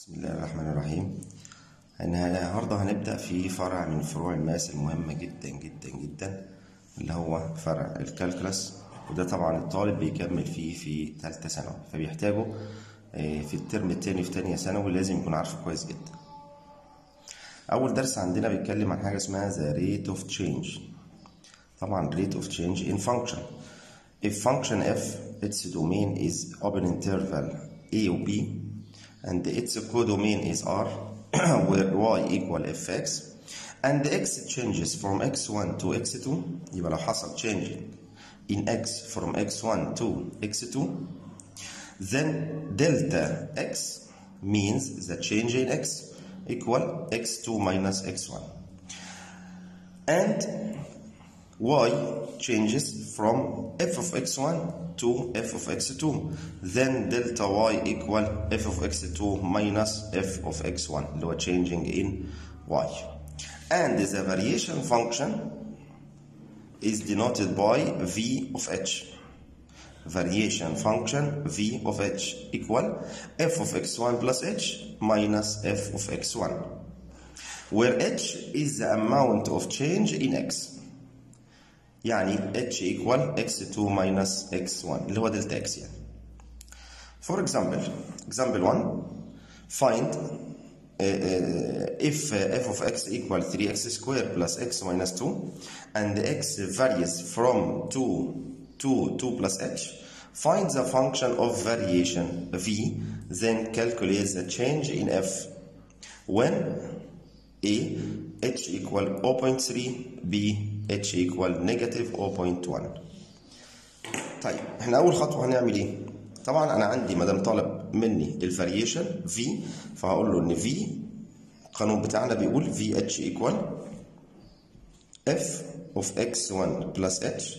بسم الله الرحمن الرحيم النهاردة هنبدأ في فرع من فروع الماس المهمة جدا جدا جدا اللي هو فرع الكالكولس وده طبعا الطالب بيكمل فيه في ثالثة ثانوي فبيحتاجه آه، في الترم التاني في تانية ثانوي لازم يكون عارفه كويس جدا أول درس عندنا بيتكلم عن حاجة اسمها the rate of change طبعا rate of change in function if function f its domain is open interval a و b and its codomain is r where y equal fx and x changes from x1 to x2 يبقى لو حصل changing in x from x1 to x2 then delta x means the change in x equal x2 minus x1 and y changes from f of x1 to f of x2 then delta y equal f of x2 minus f of x1 اللي هو changing in y and the variation function is denoted by v of h variation function v of h equal f of x1 plus h minus f of x1 where h is the amount of change in x يعني h equal x2 minus x1 اللي هو دلتا x يعني for example example 1 find uh, uh, if uh, f of x equal 3x squared plus x minus 2 and x varies from 2 to 2 plus h find the function of variation v then calculate the change in f when a h equal 0.3 b h equal negative 0.1 طيب احنا اول خطوه هنعمل ايه طبعا انا عندي ما دام طالب مني الفاريشن في فهقول له ان في القانون بتاعنا بيقول في اتش ايكوال اف اوف اكس 1 بلس اتش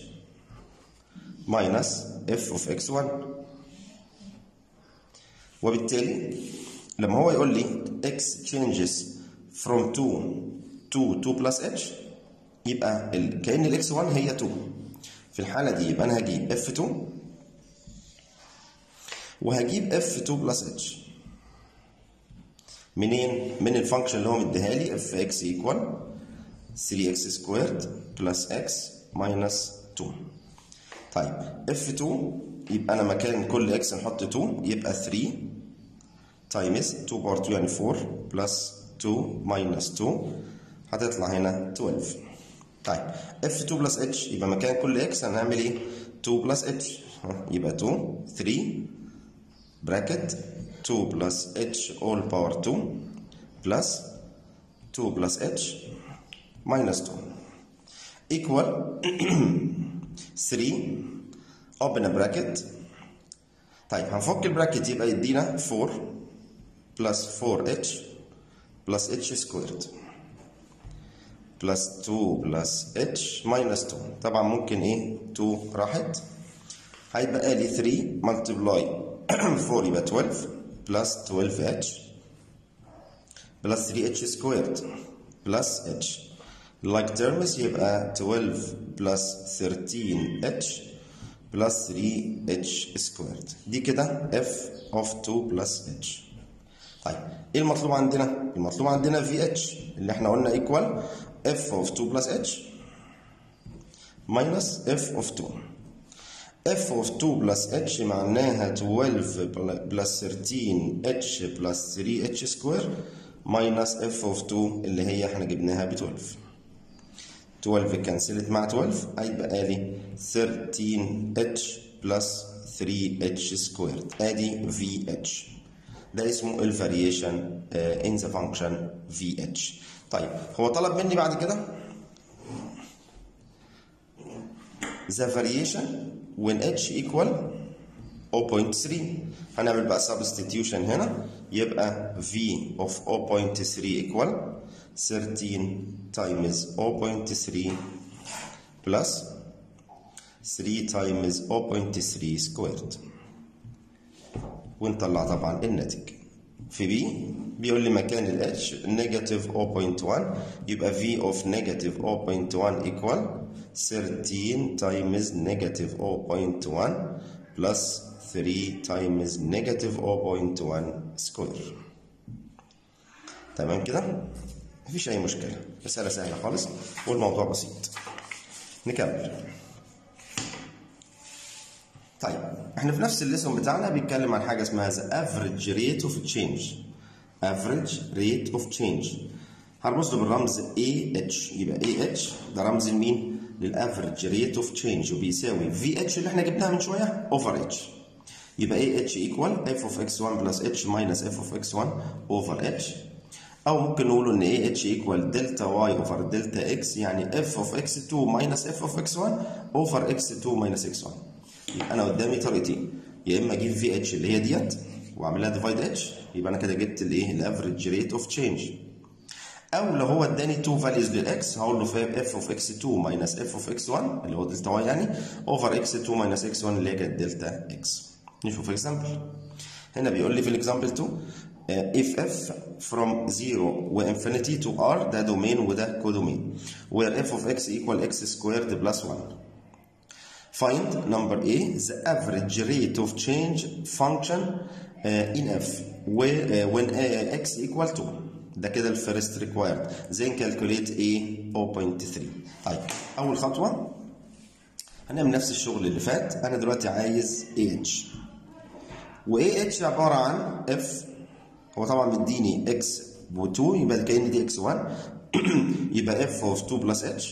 ماينس اف اوف اكس 1 وبالتالي لما هو يقول لي x changes from 2 to 2 plus h يبقى ال... كأن الاكس 1 هي 2 في الحالة دي يبقى أنا هجيب f2 وهجيب f2 بلس h منين؟ من الفانكشن اللي هو مديها لي fx equal 3x squared plus x minus 2 طيب f2 يبقى أنا مكان كل x نحط 2 يبقى 3 times 2 باور 2 يعني 4 بلس 2 minus 2 هتطلع هنا 12 طيب f2 بلس h يبقى مكان كل x هنعمل ايه 2 بلس h يبقى 2 3 bracket 2 بلس h all power 2 بلس 2 بلس h minus 2 equal 3 open a bracket طيب هنفك البراكت يبقى يدينا 4 بلس 4h بلس h سكويرد بلس 2 بلس h ماينس 2 طبعا ممكن ايه 2 راحت هيبقى لي 3 ملتبلاي 4 يبقى 12 بلس 12h بلس 3h سكويرد بلس h like terms يبقى 12 بلس 13h بلس 3h سكويرد دي كده f of 2 بلس h طيب ايه المطلوب عندنا؟ المطلوب عندنا في اتش اللي احنا قلنا ايكوال اف اوف 2 بلس اتش ماينس اف اوف 2 اف اوف 2 بلس اتش معناها 12 بلس 13 اتش بلس 3 اتش سكوير ماينس اف اوف 2 اللي هي احنا جبناها ب 12 12 كنسلت مع 12 هيبقى لي 13 اتش بلس 3 اتش سكوير ادي في اتش ده اسمه الفاريشن ان ذا فانكشن في اتش طيب هو طلب مني بعد كده the variation when h equal 0.3 هنعمل بقى substitution هنا يبقى v of 0.3 equal 13 times 0.3 plus 3 times 0.3 squared ونطلع طبعا الناتج في بي بيقول لي مكان ال h نيجاتيف 0.1 يبقى v of نيجاتيف 0.1 equal 13 times نيجاتيف 0.1 plus 3 times negative 0.1 square تمام كده مفيش اي مشكله مساله سهله خالص والموضوع بسيط نكمل طيب احنا في نفس الليسون بتاعنا بيتكلم عن حاجه اسمها the average rate of change average rate of change هرمز له بالرمز AH يبقى AH ده رمز لمين؟ للافريج ريت اوف تشينج وبيساوي VH اللي احنا جبناها من شويه اوفر H يبقى AH equal f of x1 plus h minus f of x1 over h او ممكن نقول ان AH equal delta y over delta x يعني f of x2 minus f of x1 over x2 minus x1 يبقى انا قدامي طريقتين يا اما اجيب VH اللي هي ديت واعملها ديفايد h يبقى انا كده جبت الايه الافريج ريت اوف تشينج او لو هو اداني 2 فاليوز للاكس هقول له اف اوف اكس 2 ماينس اف اوف اكس 1 اللي هو دلتا واي يعني اوفر اكس 2 ماينس اكس 1 اللي هي كانت دلتا اكس نشوف اكزامبل هنا بيقول لي في الاكزامبل 2 if f from 0 و infinity to r ده دومين وده كودومين where f of x equal x squared plus 1 find number A the average rate of change function uh, in f where, uh, when uh, x equal 2 ده كده الفيرست ريكوايرد زين كالكوليت ايه 0.3 طيب اول خطوه هنعمل نفس الشغل اللي فات انا دلوقتي عايز AH و AH عباره عن F هو طبعا مديني X و 2 يبقى كأن دي X1 يبقى F of 2 plus H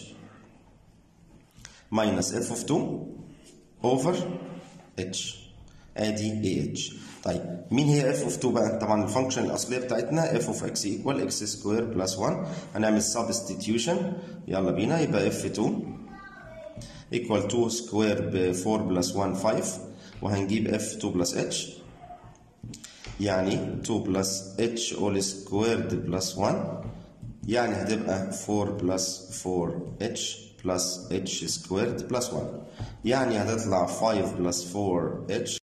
minus F of 2 over H ادي AH طيب مين هي f of 2 بقى؟ طبعا الفانكشن الاصليه بتاعتنا f of x equal x square plus 1 هنعمل substitution يلا بينا يبقى f2 equal 2 square ب 4 plus 1 5 وهنجيب f2 plus h يعني 2 plus h all squared plus 1 يعني هتبقى 4 plus 4h plus h squared plus 1 يعني هتطلع 5 plus 4h